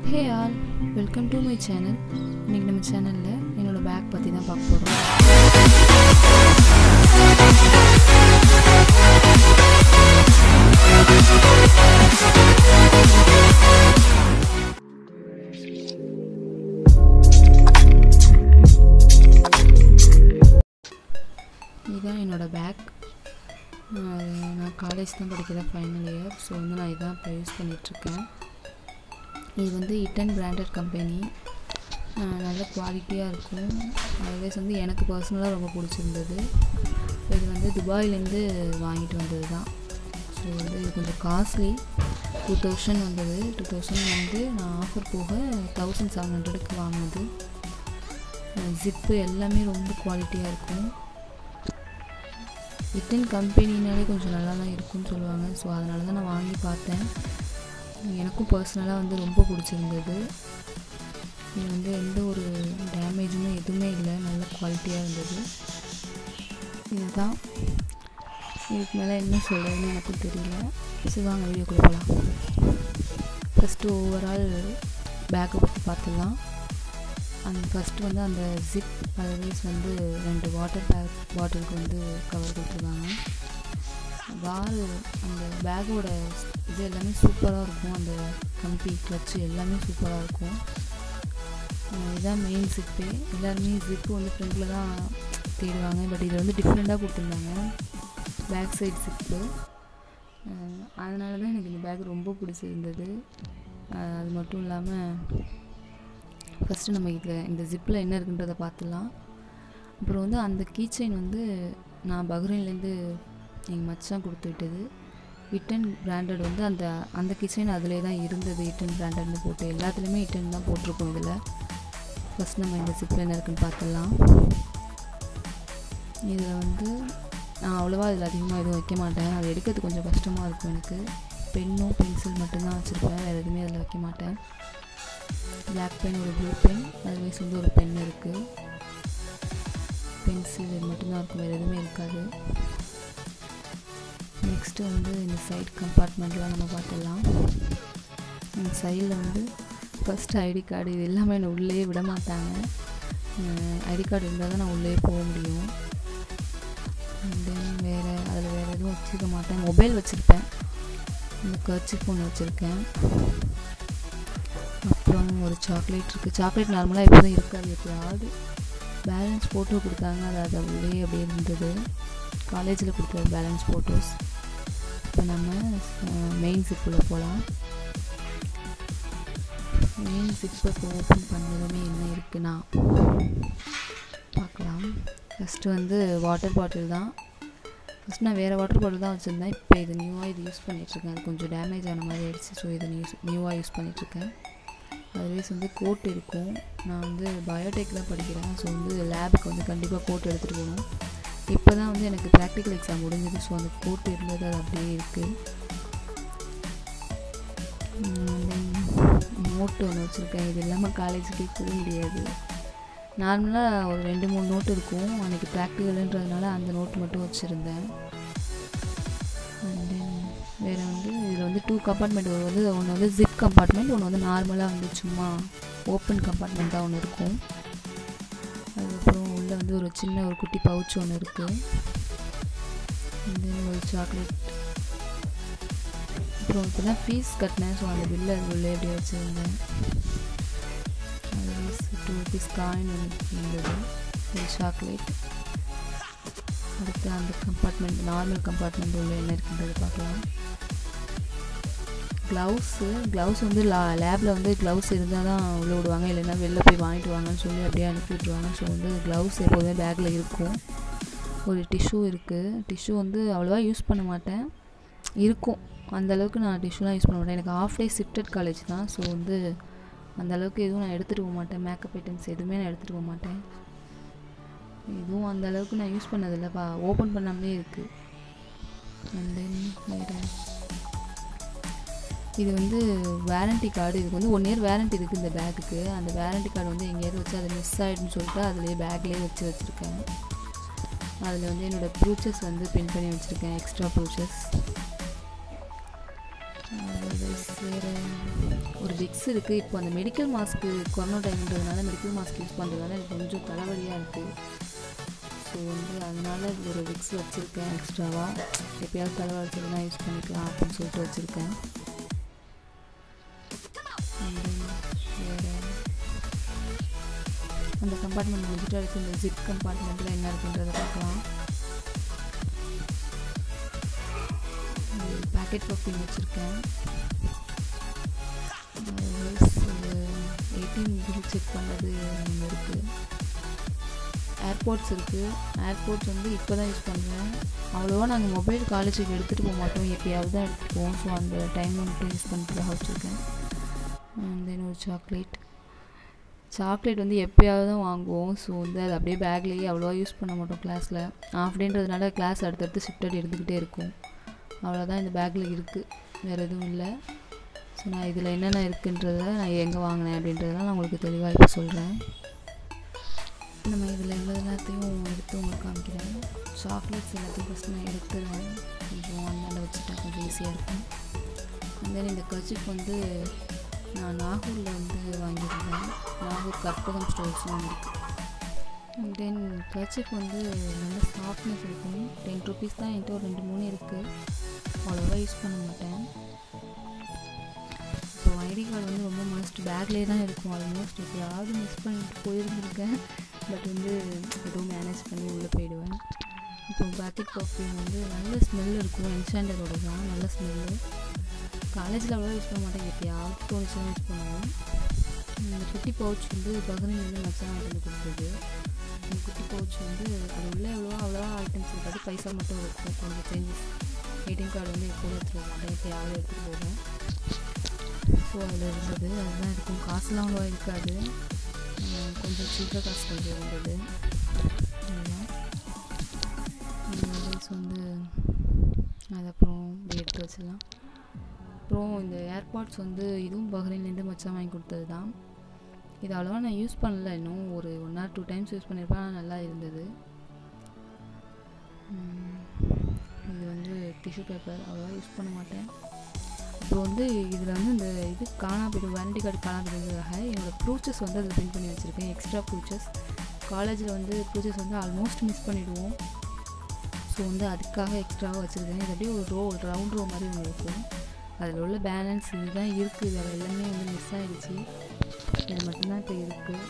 hey all welcome to my channel இன்றைக்கி நம்ம சேனலில் என்னோடய பேக் பற்றி தான் பார்க்க போகிறோம் இதுதான் என்னோடய பேக் நான் காலேஜ் தான் படிக்கிறேன் ஃபைனல் இயர் ஸோ வந்து நான் இதான் இப்போ யூஸ் பண்ணிகிட்ருக்கேன் இது வந்து இட்டன் பிராண்டட் கம்பெனி நல்ல குவாலிட்டியாக இருக்கும் அதர்வைஸ் வந்து எனக்கு பர்சனலாக ரொம்ப பிடிச்சிருந்தது இது வந்து துபாயிலேருந்து வாங்கிட்டு வந்தது தான் ஸோ வந்து இது கொஞ்சம் காஸ்ட்லி டூ தௌசண்ட் வந்தது டூ தௌசண்ட் வந்து நான் ஆஃபர் போக தௌசண்ட் செவன் ஹண்ட்ரடுக்கு வாங்கினது ஜிப்பு எல்லாமே ரொம்ப குவாலிட்டியாக இருக்கும் இட்டன் கம்பெனினாலே கொஞ்சம் நல்லா தான் இருக்கும்னு சொல்லுவாங்க ஸோ அதனால தான் நான் வாங்கி பார்த்தேன் எனக்கும் பர்சனலாக வந்து ரொம்ப பிடிச்சிருந்தது இது வந்து எந்த ஒரு டேமேஜுமே எதுவுமே இல்லை நல்ல குவாலிட்டியாக இருந்தது இதுதான் இதுக்கு மேலே என்ன சொல்கிறதுன்னு எனக்கும் தெரியல சரி வாங்க வீடியோக்குள்ளே போகலாம் ஃபஸ்ட்டு ஓவரால் பேக்கை பற்றி பார்த்துடலாம் அந்த ஃபஸ்ட்டு வந்து அந்த ஜிப் அதர்வைஸ் வந்து ரெண்டு வாட்டர் பேக் பாட்டிலுக்கு வந்து கவர் கொடுத்துருக்காங்க வால் அந்த பேக்கோட இது எல்லாமே சூப்பராக இருக்கும் அந்த கம்பி கிளச்சு எல்லாமே சூப்பராக இருக்கும் இதுதான் மெயின் ஜிப்பு எல்லாருமே ஜிப்பு வந்து ஃப்ரண்டில் தான் தேடுவாங்க பட் இதில் வந்து டிஃப்ரெண்ட்டாக கொடுத்துருந்தாங்க பேக் சைட் ஜிப்பு அதனால தான் எனக்கு இந்த பேக் ரொம்ப பிடிச்சிருந்தது அது மட்டும் இல்லாமல் ஃபஸ்ட்டு நம்ம இதில் இந்த ஜிப்பில் என்ன இருக்குன்றதை பார்த்துடலாம் அப்புறம் வந்து அந்த கீச்சைன் வந்து நான் பஹ்ரைன்லேருந்து எங்கள் மச்சான் கொடுத்து விட்டது இட்டன் பிராண்டட் வந்து அந்த அந்த கிச்சன் அதிலே தான் இருந்தது இட்டன் பிராண்டட்னு போட்டு எல்லாத்துலேயுமே இட்டன் தான் போட்டிருக்கோம் இதில் ஃபஸ்ட் நம்ம இந்த ஜிப்பில் என்ன இருக்குன்னு பார்த்துடலாம் இதில் வந்து நான் அவ்வளோவா இதில் அதிகமாக எதுவும் வைக்க மாட்டேன் அது எடுக்கிறது கொஞ்சம் கஷ்டமாக இருக்கும் எனக்கு பென்னும் பென்சில் மட்டும்தான் வச்சுருப்பேன் வேறு எதுவுமே அதில் வைக்க மாட்டேன் பிளாக் பென் ஒரு ப்ளூ பென் அதுவேஸ் வந்து ஒரு பென் இருக்குது பென்சில் இது மட்டும்தான் இருக்கும் வேறு எதுவுமே இருக்காது நெக்ஸ்ட்டு வந்து இந்த சைட் கம்பார்ட்மெண்ட்லாம் நம்ம பார்த்துடலாம் இந்த சைடில் வந்து ஃபஸ்ட் ஐடி கார்டு இது எல்லாமே என்னை உள்ளே விட மாட்டாங்க ஐடி கார்டு இருந்தால் தான் நான் உள்ளே போக முடியும் தென் வேறு அதில் வேறு எதுவும் வச்சுக்க மாட்டேன் மொபைல் வச்சுருப்பேன் இந்த கர்ச்சிப் ஒன்று வச்சுருக்கேன் அப்புறம் ஒரு சாக்லேட் இருக்குது சாக்லேட் நார்மலாக எப்போதும் இருக்காது எப்போயாவது பேலன்ஸ் ஃபோட்டோ கொடுத்தாங்க அது அது உள்ளே அப்படியே இருந்தது காலேஜில் கொடுத்த பேலன்ஸ் ஃபோட்டோஸ் இப்போ நம்ம மெயின் ஜிப்பில் போகலாம் மெயின் ஜிப்பை இப்போ ஓப்பன் பண்ணதுமே என்ன இருக்குன்னா பார்க்கலாம் ஃபஸ்ட்டு வந்து வாட்டர் பாட்டில் தான் ஃபஸ்ட் நான் வேறு வாட்டர் பாட்டில் தான் வச்சுருந்தேன் இப்போ இது நியூவாக இது யூஸ் பண்ணிகிட்ருக்கேன் அது கொஞ்சம் டேமேஜ் ஆன மாதிரி ஆயிடுச்சு ஸோ இதை நியூஸ் நியூவாக யூஸ் பண்ணிகிட்ருக்கேன் அதுவேஸ் வந்து கோட் இருக்கும் நான் வந்து பயோடெக் தான் படிக்கிறேன் ஸோ வந்து லேபுக்கு வந்து கண்டிப்பாக கோட் எடுத்துகிட்டு போகணும் இப்போ தான் வந்து எனக்கு ப்ராக்டிக்கல் எக்ஸாம் முடிஞ்சது ஸோ அந்த கோட் இருந்தது அது அப்படியே இருக்குது நோட்டு ஒன்று வச்சுருக்கேன் இது இல்லாமல் காலேஜுக்கு போக முடியாது நார்மலாக ஒரு ரெண்டு மூணு நோட்டு இருக்கும் அன்றைக்கி ப்ராக்டிக்கலுன்றதுனால அந்த நோட்டு மட்டும் வச்சுருந்தேன் அண்ட் தென் வேறு வந்து இதில் வந்து டூ கம்பார்ட்மெண்ட் வந்து ஒன்று வந்து ஜிப் கம்பார்ட்மெண்ட் ஒன்று வந்து நார்மலாக வந்து சும்மா ஓப்பன் கம்பார்ட்மெண்ட் தான் ஒன்று இருக்கும் அதுக்கப்புறம் உள்ளே வந்து ஒரு சின்ன ஒரு குட்டி பவுச் ஒன்று இருக்குது தென் ஒரு சாக்லேட் அப்புறம் இப்போ தான் ஃபீஸ் கட்டினேன் ஸோ அந்த பில்லை அது உள்ளே அப்படியே வச்சுருந்தேன் அது டூ ருபீஸ் காயின் ஒன்று இருந்தது ஒரு சாக்லேட் அடுத்து அந்த கம்பார்ட்மெண்ட் நார்மல் கம்பார்ட்மெண்ட் உள்ள என்ன இருக்குன்றது பார்க்கலாம் க்ளவுஸு க்ளவுஸ் வந்து லா லேபில் வந்து க்ளவுஸ் இருந்தால் தான் உள்ளே விடுவாங்க இல்லைன்னா வெளில போய் வாங்கிட்டு வாங்கன்னு சொல்லி அப்படியே அனுப்பி விட்ருவாங்க ஸோ வந்து க்ளவுஸ் எப்போதுமே பேக்கில் இருக்கும் ஒரு டிஷ்யூ இருக்குது டிஷ்யூ வந்து அவ்வளோவா யூஸ் பண்ண மாட்டேன் இருக்கும் அந்தளவுக்கு நான் டிஷ்யூலாம் யூஸ் பண்ண மாட்டேன் எனக்கு ஆஃப் டே ஷிஃப்டட் காலேஜ் தான் ஸோ வந்து அந்தளவுக்கு எதுவும் நான் எடுத்துகிட்டு போக மாட்டேன் மேக்கப் ஐட்டம்ஸ் எதுவுமே நான் எடுத்துகிட்டு போக மாட்டேன் எதுவும் அந்த அளவுக்கு நான் யூஸ் பண்ணதில்லைப்பா ஓப்பன் பண்ணாமலே இருக்குது அண்ட் தென் வேறு இது வந்து வேரண்டி கார்டு இதுக்கு வந்து ஒன் இயர் வேரண்டி இருக்குது இந்த பேக்குக்கு அந்த வேரண்டி கார்டு வந்து எங்கேயாவது வச்சு அது மிஸ் ஆகிடுன்னு சொல்லிட்டு அதிலே பேக்லேயே வச்சு வச்சுருக்கேன் அதில் வந்து என்னோடய ப்ரூச்சஸ் வந்து பின் பண்ணி வச்சுருக்கேன் எக்ஸ்ட்ரா ப்ரூச்சஸ் வேறு ஒரு விக்ஸ் இருக்குது இப்போ அந்த மெடிக்கல் மாஸ்க்கு கொரோனா டைம்ன்றதுனால மெடிக்கல் மாஸ்க் யூஸ் பண்ணுறதுனால எனக்கு கொஞ்சம் தலைவலியாக இருக்குது ஸோ வந்து அதனால ஒரு விக்ஸ் வச்சுருக்கேன் எக்ஸ்ட்ராவாக எப்பயாவது தலைவலிச்சதுனா யூஸ் பண்ணிக்கலாம் அப்படின்னு சொல்லிட்டு வச்சுருக்கேன் வேறு அந்த கம்பார்ட்மெண்ட் முடிச்சுட்டு அடுத்து இந்த ஜிப் கம்பார்ட்மெண்ட்டில் என்ன இருக்குன்றதை பார்க்கலாம் பேக்கெட் பஃபிங் வச்சுருக்கேன் எயிட்டீன் பில் செக் பண்ணது ஒன்று இருக்குது ஏர்போர்ட்ஸ் இருக்குது ஏர்போர்ட்ஸ் வந்து இப்போ தான் யூஸ் பண்ணுறேன் அவ்வளோவா நாங்கள் மொபைல் காலேஜுக்கு எடுத்துகிட்டு போக மாட்டோம் எப்பயாவது தான் எடுத்துகிட்டு போவோம் ஸோ அந்த டைமில் மட்டும் யூஸ் பண்ணுறதுக்காக வச்சுருக்கேன் தென் ஒரு சாக்லேட் சாக்லேட் வந்து எப்பயாவது தான் வாங்குவோம் ஸோ வந்து அது அப்படியே பேக்லேயே அவ்வளோவா யூஸ் பண்ண மாட்டோம் கிளாஸில் ஆஃப் டேன்றதுனால கிளாஸ் அடுத்தடுத்து ஷிஃப்டட் எடுத்துக்கிட்டே இருக்கும் அவ்வளோதான் இந்த பேக்கில் இருக்குது வேறு எதுவும் இல்லை ஸோ நான் இதில் என்னென்ன இருக்குன்றத நான் எங்கே வாங்கினேன் அப்படின்றதெல்லாம் நான் உங்களுக்கு தெளிவாக இப்போ சொல்கிறேன் நம்ம இதில் எல்லா எல்லாத்தையும் எடுத்து உங்களுக்கு காமிக்கிறேன் சாக்லேட்ஸ் எல்லாத்தையும் ஃபஸ்ட் நான் எடுத்துடுவேன் கொஞ்சம் அந்தாண்ட வச்சுட்டா கொஞ்சம் ஈஸியாக இருக்கும் அண்ட் தென் இந்த கர்ச்சிப் வந்து நான் நாகூரில் வந்து வாங்கியிருந்தேன் நாகூர் கற்பகம் ஸ்டோர்ஸ்னு ஒன்று இருக்குது அண்ட் தென் கர்ச்சிப் வந்து நல்ல சாஃப்ட்னஸ் இருக்கும் டென் ருபீஸ் தான் என்கிட்ட ஒரு ரெண்டு மூணு இருக்குது அவ்வளோவா யூஸ் பண்ண மாட்டேன் ஸோ ஐடி கார்டு வந்து ரொம்ப மஸ்ட் பேக்லேயே தான் இருக்கும் ஆல்மோஸ்ட் எப்பயாவது மிஸ் பண்ணிட்டு போயிருந்துருக்கேன் பட் வந்து ஏதோ மேனேஜ் பண்ணி உள்ளே போயிடுவேன் இப்போ பேக்கெட் பர்ஃப்யூம் வந்து நல்ல ஸ்மெல் இருக்கும் என்சாண்டரோட தான் நல்ல ஸ்மெல்லு காலேஜில் அவ்வளோ யூஸ் பண்ண மாட்டேன் எப்பயாவது தோணுச்சுன்னா யூஸ் பண்ணுவோம் இந்த குட்டி பவுச் வந்து பகனில் வந்து மச்சான் வாங்கிட்டு கொடுத்தது இந்த குட்டி பவுச் வந்து அது உள்ளே எவ்வளோ அவ்வளோவா ஐட்டம்ஸ் இருக்காது பைசா மட்டும் இருக்கும் கொஞ்சம் சேஞ்சஸ் ஏடிஎம் கார்டு வந்து எப்போதும் எடுத்துகிட்டு போக மாட்டேன் எப்பயாவது எடுத்துகிட்டு போவேன் ஸோ அதில் இருந்தது அதுதான் இருக்கும் காசுலாம் அவ்வளோவா இருக்காது கொஞ்சம் சில்லற காசு கொஞ்சம் இருந்தது அதுதான் மொபைல்ஸ் வந்து அது அப்புறம் எடுத்து வச்சிடலாம் அப்புறம் இந்த ஏர்பாட்ஸ் வந்து இதுவும் பஹ்ரைன்லேருந்து மச்சான் வாங்கி கொடுத்தது தான் இது அவ்வளோவா நான் யூஸ் பண்ணல இன்னும் ஒரு one or two times use பண்ணியிருப்பேன் ஆனால் நல்லா இருந்தது இது வந்து டிஷ்யூ பேப்பர் அவ்வளோவா யூஸ் பண்ண மாட்டேன் அப்புறம் வந்து இதில் வந்து இந்த இது காணா போய்ட்டு வாரண்டி கார்டு காணா போயிருந்ததாக என்னோடய ப்ரூச்சஸ் வந்து அதில் பிரிண்ட் பண்ணி வச்சுருக்கேன் எக்ஸ்ட்ரா ப்ரூச்சஸ் காலேஜில் வந்து ப்ரூச்சஸ் வந்து ஆல்மோஸ்ட் மிஸ் பண்ணிவிடுவோம் ஸோ வந்து அதுக்காக எக்ஸ்ட்ராவாக வச்சுருக்கேன் இது அப்படியே ஒரு ரோ ரவுண்ட் ரோ மாதிரி ஒன்று இருக்கும் அதில் உள்ள பேலன்ஸ் இதுதான் இருக்குது வேறு எல்லாமே வந்து மிஸ் ஆகிடுச்சு இது மட்டும்தான் இப்போ இருக்குது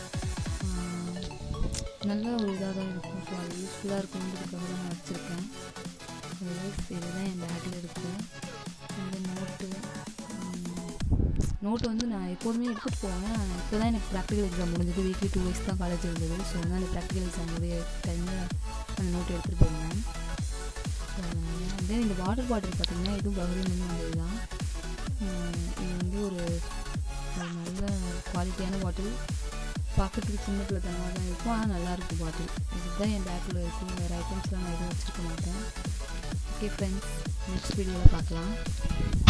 நல்ல ஒரு இதாக தான் இருக்கும் ஸோ அது யூஸ்ஃபுல்லாக இருக்குன்றதுக்காக தான் நான் வச்சுருக்கேன் இதுதான் என் பேக்கில் இருக்குது இந்த நோட்டு நோட்டு வந்து நான் எப்போதுமே எடுத்துகிட்டு போவேன் இப்போ தான் எனக்கு ப்ராக்டிக்கல் எக்ஸாம் முடிஞ்சது வீக்லி டூ டேஸ் தான் காலேஜ் இருந்தது ஸோ வந்து அந்த ப்ராக்டிக்கல் எக்ஸாம் முடிய டைமில் அந்த நோட்டு எடுத்துகிட்டு போயிருந்தேன் தென் இந்த வாட்டர் பாட்டில் பார்த்திங்கன்னா இதுவும் பஹ்ரைன்லேருந்து வந்தது தான் இது வந்து ஒரு நல்ல குவாலிட்டியான பாட்டில் பார்க்கறதுக்கு சின்ன பிள்ளைத்தனமாக தான் இருக்கும் ஆனால் நல்லாயிருக்கும் பாட்டில் இதுதான் என் பேக்கில் இருக்கும் வேறு ஐட்டம்ஸ்லாம் நான் எதுவும் வச்சுருக்க மாட்டேன் ஓகே ஃப்ரெண்ட்ஸ் நெக்ஸ்ட் வீடியோவில் பார்க்கலாம்